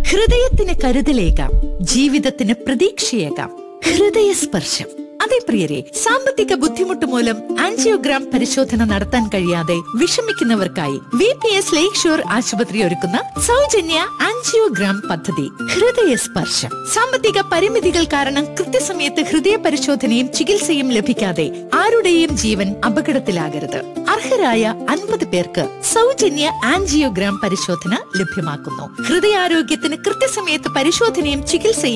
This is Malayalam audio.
ഹൃദയത്തിന് കരുതലേകാം ജീവിതത്തിന് പ്രതീക്ഷയേകാം ഹൃദയസ്പർശം അതെ പ്രിയരെ സാമ്പത്തിക ബുദ്ധിമുട്ട് മൂലം ആൻജിയോഗ്രാം പരിശോധന നടത്താൻ കഴിയാതെ വിഷമിക്കുന്നവർക്കായി V P S Lakeshore ആശുപത്രി ഒരുക്കുന്ന സൗജന്യ ആൻജിയോഗ്രാം പദ്ധതി ഹൃദയസ്പർശം സാമ്പത്തിക പരിമിതികൾ കാരണം കൃത്യസമയത്ത് ഹൃദയ പരിശോധനയും ചികിത്സയും ലഭിക്കാതെ ആരുടെയും ജീവൻ അപകടത്തിലാകരുത് അർഹരായ അൻപത് പേർക്ക് സൗജന്യ ആൻജിയോഗ്രാം പരിശോധന ലഭ്യമാക്കുന്നു ഹൃദയാരോഗ്യത്തിന് കൃത്യസമയത്ത് പരിശോധനയും ചികിത്സയും